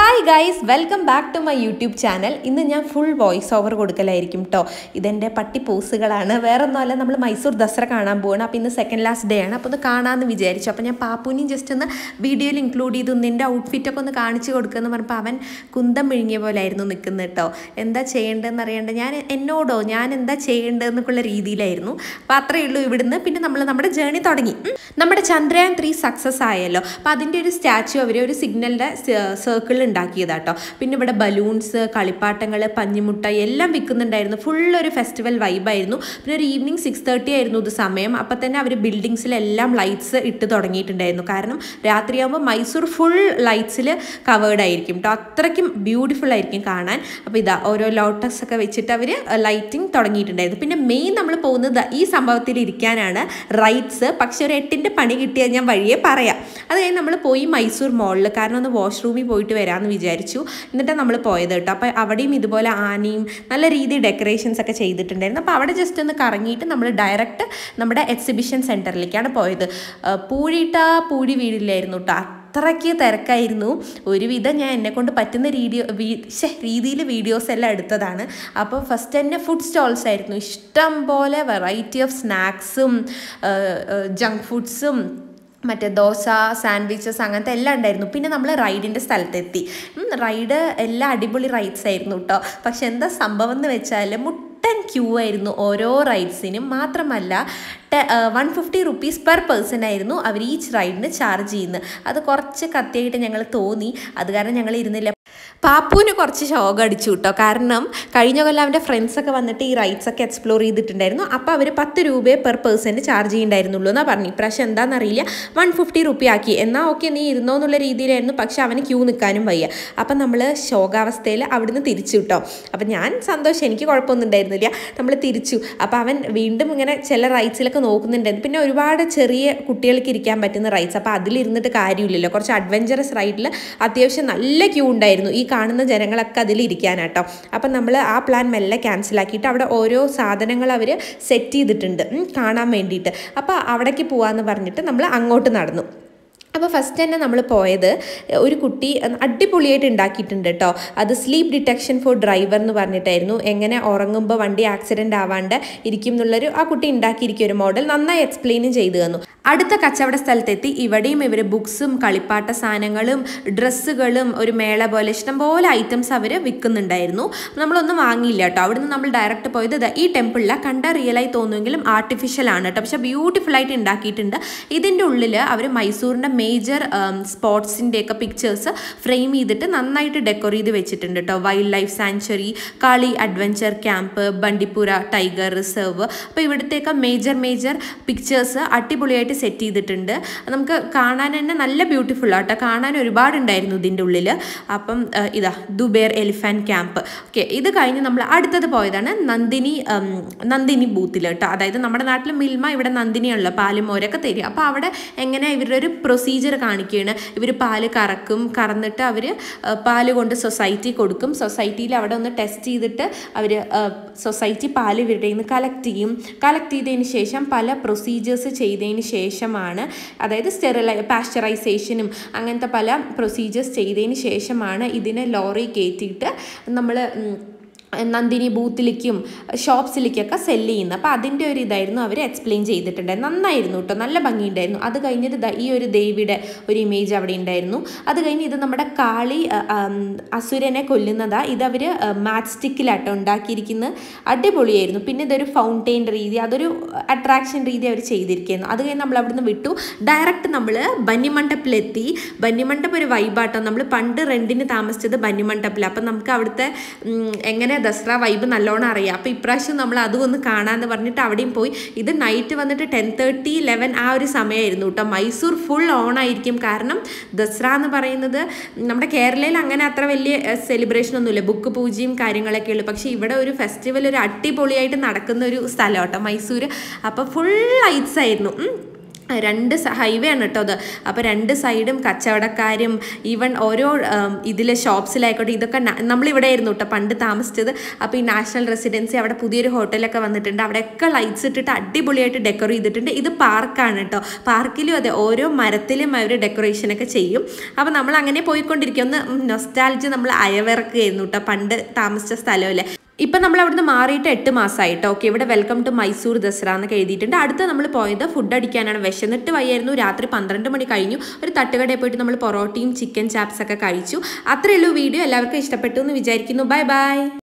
Hi guys welcome back to my YouTube channel ഇന്ന് ഞാൻ full voice over കൊടുക്കലായിരിക്കും കേട്ടോ ഇതെൻ്റെ പട്ടി പോസുകളാണ് വേറെ ഒന്നുമല്ല നമ്മൾ മൈസൂർ ദസറ കാണാൻ പോവാണ് അപ്പോൾ ഇന്ന് സെക്കൻഡ് ലാസ്റ്റ് ഡേ ആണ് അപ്പോൾ ഒന്ന് കാണാമെന്ന് വിചാരിച്ചു അപ്പോൾ ഞാൻ പാപ്പുവിനെയും ജസ്റ്റ് ഒന്ന് വീഡിയോയിൽ ഇൻക്ലൂഡ് ചെയ്തു നിൻ്റെ ഔട്ട്ഫിറ്റൊക്കെ ഒന്ന് കാണിച്ചു കൊടുക്കുമെന്ന് പറഞ്ഞപ്പോൾ അവൻ കുന്തം വിഴുങ്ങിയ പോലെ ആയിരുന്നു നിൽക്കുന്നത് കേട്ടോ എന്താ ചെയ്യേണ്ടതെന്ന് അറിയാണ്ട് ഞാൻ എന്നോടോ ഞാൻ എന്താ ചെയ്യേണ്ടതെന്നൊക്കെയുള്ള രീതിയിലായിരുന്നു അപ്പോൾ അത്രയേ ഉള്ളൂ ഇവിടുന്ന് പിന്നെ നമ്മൾ നമ്മുടെ ജേണി തുടങ്ങി ഉം. നമ്മുടെ ചന്ദ്രയാൻ ത്രീ സക്സസ് ആയല്ലോ അപ്പോൾ അതിൻ്റെ ഒരു സ്റ്റാച്ചു അവർ ഒരു സിഗ്നലിൻ്റെ സർക്കിളിൽ ഉണ്ടാക്കിയതാട്ടോ പിന്നെ ഇവിടെ ബലൂൺസ് കളിപ്പാട്ടങ്ങൾ പഞ്ഞിമുട്ട എല്ലാം വിൽക്കുന്നുണ്ടായിരുന്നു ഫുൾ ഒരു ഫെസ്റ്റിവൽ വൈബായിരുന്നു പിന്നെ ഒരു ഈവനിങ് സിക്സ് തേർട്ടി ആയിരുന്നു ഇത് സമയം അപ്പം തന്നെ അവർ ബിൽഡിങ്സിലെല്ലാം ലൈറ്റ്സ് ഇട്ട് തുടങ്ങിയിട്ടുണ്ടായിരുന്നു കാരണം രാത്രിയാകുമ്പോൾ മൈസൂർ ഫുൾ ലൈറ്റ്സിൽ കവേർഡ് ആയിരിക്കും കേട്ടോ അത്രയ്ക്കും ബ്യൂട്ടിഫുൾ ആയിരിക്കും കാണാൻ അപ്പോൾ ഇതാ ഓരോ ലോട്ടസ് ഒക്കെ വെച്ചിട്ട് അവർ ലൈറ്റിംഗ് തുടങ്ങിയിട്ടുണ്ടായിരുന്നു പിന്നെ മെയിൻ നമ്മൾ പോകുന്നത് ദാ ഈ സംഭവത്തിൽ ഇരിക്കാനാണ് റൈറ്റ്സ് പക്ഷെ ഒരു എട്ടിൻ്റെ പണി കിട്ടിയാൽ ഞാൻ വഴിയെ പറയാം അത് കഴിഞ്ഞ് നമ്മൾ പോയി മൈസൂർ മോളിൽ കാരണം ഒന്ന് വാഷ്റൂമിൽ പോയിട്ട് വരാമെന്ന് വിചാരിച്ചു എന്നിട്ടാണ് നമ്മൾ പോയത് കേട്ടോ അപ്പോൾ അവിടെയും ഇതുപോലെ ആനയും നല്ല രീതിയിൽ ഡെക്കറേഷൻസ് ഒക്കെ ചെയ്തിട്ടുണ്ടായിരുന്നു അപ്പോൾ അവിടെ ജസ്റ്റ് ഒന്ന് കറങ്ങിയിട്ട് നമ്മൾ ഡയറക്റ്റ് നമ്മുടെ എക്സിബിഷൻ സെൻറ്ററിലേക്കാണ് പോയത് ആ, പൂഴിയിട്ട പൂഴി വീടില്ലായിരുന്നു കേട്ടോ അത്രയ്ക്ക് തിരക്കായിരുന്നു ഒരുവിധം ഞാൻ എന്നെ കൊണ്ട് പറ്റുന്ന രീഡിയോ വീ ശ്ശെ, രീതിയിൽ വീഡിയോസ് എല്ലാം എടുത്തതാണ് അപ്പോൾ ഫസ്റ്റ് തന്നെ ഫുഡ് സ്റ്റോൾസ് ആയിരുന്നു ഇഷ്ടം പോലെ വെറൈറ്റി ഓഫ് സ്നാക്സും ജങ്ക് ഫുഡ്സും മറ്റേ ദോശ സാൻഡ്വിച്ചസ് അങ്ങനത്തെ എല്ലാം ഉണ്ടായിരുന്നു പിന്നെ നമ്മൾ റൈഡിൻ്റെ സ്ഥലത്തെത്തി ഉം, റൈഡ് എല്ലാം അടിപൊളി റൈഡ്സ് ആയിരുന്നു കേട്ടോ പക്ഷെ എന്താ സംഭവം എന്ന് വെച്ചാൽ മുട്ടൻ ക്യൂ ആയിരുന്നു ഓരോ റൈഡ്സിനും മാത്രമല്ല one fifty rupees per person ആയിരുന്നു അവർ ഈച്ച് റൈഡിന് ചാർജ് ചെയ്യുന്നത് അത് കുറച്ച് കത്തിയായിട്ട് ഞങ്ങൾ തോന്നി അത് കാരണം ഞങ്ങൾ ഇരുന്നില്ല പാപ്പുവിന് കുറച്ച് ശോകം അടിച്ചു കേട്ടോ കാരണം കഴിഞ്ഞ കൊല്ലം അവൻ്റെ ഫ്രണ്ട്സൊക്കെ വന്നിട്ട് ഈ റൈഡ്സ് ഒക്കെ എക്സ്പ്ലോർ ചെയ്തിട്ടുണ്ടായിരുന്നു അപ്പോൾ അവർ പത്ത് രൂപയെ പെർ പേഴ്സന് ചാർജ് ചെയ്യുന്നുണ്ടായിരുന്നുള്ളൂ എന്നാണ് പറഞ്ഞു ഇപ്രാവശ്യം എന്താണെന്നറിയില്ല വൺ ഫിഫ്റ്റി റുപ്പി ആക്കി എന്നാൽ ഓക്കെ നീ ഇരുന്നോ എന്നുള്ള രീതിയിലായിരുന്നു പക്ഷെ അവന് ക്യൂ നിൽക്കാനും വയ്യ അപ്പം നമ്മൾ ശോകാവസ്ഥയിൽ അവിടുന്ന് തിരിച്ചു കിട്ടോ അപ്പം ഞാൻ സന്തോഷം എനിക്ക് കുഴപ്പമൊന്നും ഉണ്ടായിരുന്നില്ല നമ്മൾ തിരിച്ചു അപ്പോൾ അവൻ വീണ്ടും ഇങ്ങനെ ചില റൈഡ്സിലൊക്കെ നോക്കുന്നുണ്ടായിരുന്നു പിന്നെ ഒരുപാട് ചെറിയ കുട്ടികൾക്ക് ഇരിക്കാൻ പറ്റുന്ന റൈഡ്സ് അപ്പോൾ അതിലിരുന്നിട്ട് കാര്യമില്ലല്ലോ കുറച്ച് അഡ്വഞ്ചറസ് റൈഡിൽ അത്യാവശ്യം നല്ല ക്യൂ ഉണ്ടായിരുന്നു ഈ കാണുന്ന ജനങ്ങളൊക്കെ അതിലിരിക്കാനാട്ടോ അപ്പം നമ്മൾ ആ പ്ലാൻ മെല്ലെ ക്യാൻസലാക്കിയിട്ട് അവിടെ ഓരോ സാധനങ്ങൾ അവർ സെറ്റ് ചെയ്തിട്ടുണ്ട് ഉം, കാണാൻ വേണ്ടിയിട്ട് അപ്പോൾ അവിടേക്ക് പോകാമെന്ന് പറഞ്ഞിട്ട് നമ്മൾ അങ്ങോട്ട് നടന്നു അപ്പോൾ ഫസ്റ്റ് തന്നെ നമ്മൾ പോയത് ഒരു കുട്ടി അടിപൊളിയായിട്ട് ഉണ്ടാക്കിയിട്ടുണ്ട് കേട്ടോ അത് സ്ലീപ്പ് ഡിറ്റക്ഷൻ ഫോർ ഡ്രൈവർ എന്ന് പറഞ്ഞിട്ടായിരുന്നു എങ്ങനെ ഉറങ്ങുമ്പോൾ വണ്ടി ആക്സിഡൻ്റ് ആവാണ്ട് ഇരിക്കും എന്നുള്ളൊരു ആ കുട്ടി ഉണ്ടാക്കിയിരിക്കും ഒരു മോഡൽ നന്നായി എക്സ്പ്ലെയിനും ചെയ്തു തന്നു അടുത്ത കച്ചവട സ്ഥലത്തെത്തി ഇവിടെയും ഇവർ ബുക്സും കളിപ്പാട്ട സാധനങ്ങളും ഡ്രസ്സുകളും ഒരു മേള പോലെ ഇഷ്ടംപോലെ ഐറ്റംസ് അവർ വിൽക്കുന്നുണ്ടായിരുന്നു നമ്മളൊന്നും വാങ്ങിയില്ല കേട്ടോ അവിടുന്ന് നമ്മൾ ഡയറക്റ്റ് പോയത് ദാ ഈ ടെമ്പിളിലാണ് കണ്ട റിയലായി തോന്നുമെങ്കിലും ആർട്ടിഫിഷ്യൽ ആണ് കേട്ടോ പക്ഷെ ബ്യൂട്ടിഫുൾ ആയിട്ട് ഉണ്ടാക്കിയിട്ടുണ്ട് ഇതിൻ്റെ ഉള്ളിൽ അവർ മൈസൂരിൻ്റെ മേജർ സ്പോട്സിൻ്റെയൊക്കെ പിക്ചേഴ്സ് ഫ്രെയിം ചെയ്തിട്ട് നന്നായിട്ട് ഡെക്കോർ ചെയ്ത് വെച്ചിട്ടുണ്ട് കേട്ടോ wildlife sanctuary Kali adventure camp Bandipura tiger reserve അപ്പോൾ ഇവിടുത്തെയൊക്കെ മേജർ മേജർ പിക്ചേഴ്സ് അടിപൊളിയായിട്ട് സെറ്റ് ചെയ്തിട്ടുണ്ട് നമുക്ക് കാണാൻ തന്നെ നല്ല ബ്യൂട്ടിഫുൾ ആട്ടോ കാണാൻ ഒരുപാടുണ്ടായിരുന്നു ഇതിൻ്റെ ഉള്ളിൽ അപ്പം ആ, ഇതാ ദുബേർ എലിഫാൻറ്റ് ക്യാമ്പ് ഓക്കെ ഇത് കഴിഞ്ഞ് നമ്മൾ അടുത്തത് പോയതാണ് നന്ദിനി ഉം, നന്ദിനി ബൂത്തിൽ കേട്ടോ അതായത് നമ്മുടെ നാട്ടിൽ മിൽമ ഇവിടെ നന്ദിനിയാണല്ലോ പാലും മോരൊക്കെ തരിക അപ്പോൾ അവിടെ എങ്ങനെ ഇവരുടെ ഒരു പ്രൊസീജിയർ കാണിക്കുകയാണ് ഇവർ പാല് കറക്കും കറന്നിട്ട് അവർ പാല് കൊണ്ട് സൊസൈറ്റി കൊടുക്കും സൊസൈറ്റിയിൽ അവിടെ ഒന്ന് ടെസ്റ്റ് ചെയ്തിട്ട് അവർ സൊസൈറ്റി പാല് ഇവരുടെ നിന്ന് കളക്ട് ചെയ്യും കളക്ട് ചെയ്തതിന് ശേഷം പല പ്രൊസീജിയേഴ്സ് ചെയ്തതിന് ശേഷമാണ് അതായത് സ്റ്റെറിലൈ പാസ്ചറൈസേഷനും അങ്ങനത്തെ പല പ്രൊസീജിയേഴ്സ് ചെയ്തതിന് ശേഷമാണ് ഇതിനെ ലോറി കയറ്റിയിട്ട് നമ്മൾ നന്ദിനി ബൂത്തിലേക്കും ഷോപ്സിലേക്കൊക്കെ സെല്ല് ചെയ്യുന്നത് അപ്പോൾ അതിൻ്റെ ഒരു ഇതായിരുന്നു അവർ എക്സ്പ്ലെയിൻ ചെയ്തിട്ടുണ്ടായിരുന്നു നന്നായിരുന്നു കേട്ടോ നല്ല ഭംഗിയുണ്ടായിരുന്നു അത് കഴിഞ്ഞിട്ട് ദാ ഈ ഒരു ദേവിയുടെ ഒരു ഇമേജ് അവിടെ ഉണ്ടായിരുന്നു അത് കഴിഞ്ഞ് ഇത് നമ്മുടെ കാളി അ, ആം, അസുരനെ കൊല്ലുന്നതാ ഇതവർ മാറ്റ് സ്റ്റിക്കിലാട്ടോ ഉണ്ടാക്കിയിരിക്കുന്നത് അടിപൊളിയായിരുന്നു പിന്നെ ഇതൊരു ഫൗണ്ടെയിൻ രീതി അതൊരു അട്രാക്ഷൻ രീതി അവർ ചെയ്തിരിക്കുന്നു അത് കഴിഞ്ഞ് നമ്മൾ അവിടുന്ന് വിട്ടു ഡയറക്റ്റ് നമ്മൾ ബന്നിമണ്ഡപ്പിലെത്തി ബന്നിമണ്ഡപം ഒരു വൈബാട്ടോ നമ്മൾ പണ്ട് റെൻറ്റിന് താമസിച്ചത് ബന്നിമണ്ഡപ്പിൽ അപ്പം നമുക്ക് അവിടുത്തെ ഉം, എങ്ങനെ ദസറ വൈബ് നല്ലോണം അറിയാം അപ്പോൾ ഇപ്രാവശ്യം നമ്മൾ അതും ഒന്ന് കാണാമെന്ന് പറഞ്ഞിട്ട് അവിടെയും പോയി ഇത് നൈറ്റ് വന്നിട്ട് ടെൻ തേർട്ടി ലെവൻ ആ ഒരു സമയമായിരുന്നു കേട്ടോ മൈസൂർ ഫുൾ ഓൺ ആയിരിക്കും കാരണം ദസറ എന്ന് പറയുന്നത് നമ്മുടെ കേരളയിൽ അങ്ങനെ അത്ര വലിയ സെലിബ്രേഷൻ ഒന്നുമില്ല ബുക്ക് പൂജയും കാര്യങ്ങളൊക്കെ ഉള്ളൂ പക്ഷേ ഇവിടെ ഒരു ഫെസ്റ്റിവൽ ഒരു അടിപൊളിയായിട്ട് നടക്കുന്ന ഒരു സ്ഥലം കേട്ടോ മൈസൂർ അപ്പോൾ ഫുൾ ലൈറ്റ്സ് ആയിരുന്നു ഉം. രണ്ട് ഹൈവേ ആണ് കേട്ടോ അത് അപ്പോൾ രണ്ട് സൈഡും കച്ചവടക്കാരും ഈവൻ ഓരോ ഇതിലെ ഷോപ്സിലായിക്കോട്ടെ ഇതൊക്കെ ന- നമ്മളിവിടെ ആയിരുന്നു കേട്ടോ പണ്ട് താമസിച്ചത് അപ്പോൾ ഈ നാഷണൽ റെസിഡൻസി അവിടെ പുതിയൊരു ഹോട്ടലൊക്കെ വന്നിട്ടുണ്ട് അവിടെയൊക്കെ ലൈറ്റ്സ് ഇട്ടിട്ട് അടിപൊളിയായിട്ട് ഡെക്കറേറ്റ് ചെയ്തിട്ടുണ്ട് ഇത് പാർക്കാണ് കേട്ടോ പാർക്കിലും അതെ ഓരോ മരത്തിലും അവർ ഡെക്കറേഷനൊക്കെ ചെയ്യും അപ്പോൾ നമ്മൾ അങ്ങനെ പോയിക്കൊണ്ടിരിക്കും ഒന്ന് നൊസ്റ്റാൾജി നമ്മൾ അയവിറക്കുകയായിരുന്നു കേട്ടോ പണ്ട് താമസിച്ച സ്ഥലമല്ലേ ഇപ്പം നമ്മൾ അവിടുന്ന് മാറിയിട്ട് എട്ട് മാസമായിട്ടോ ഓക്കെ ഇവിടെ വെൽക്കം ടു മൈസൂർ ദസറ എന്നൊക്കെ എഴുതിയിട്ടുണ്ട് അടുത്ത നമ്മൾ പോയത് ഫുഡ് അടിക്കാനാണ് വിശന്നിട്ട് വയ്യായിരുന്നു രാത്രി പന്ത്രണ്ട് മണി കഴിഞ്ഞു ഒരു തട്ടുകടയിൽ പോയിട്ട് നമ്മൾ പൊറോട്ടയും ചിക്കൻ ചാപ്സ് ഒക്കെ കഴിച്ചു അത്രയേ ഉള്ളൂ വീഡിയോ എല്ലാവർക്കും ഇഷ്ടപ്പെട്ടു എന്ന് വിചാരിക്കുന്നു ബൈ ബൈ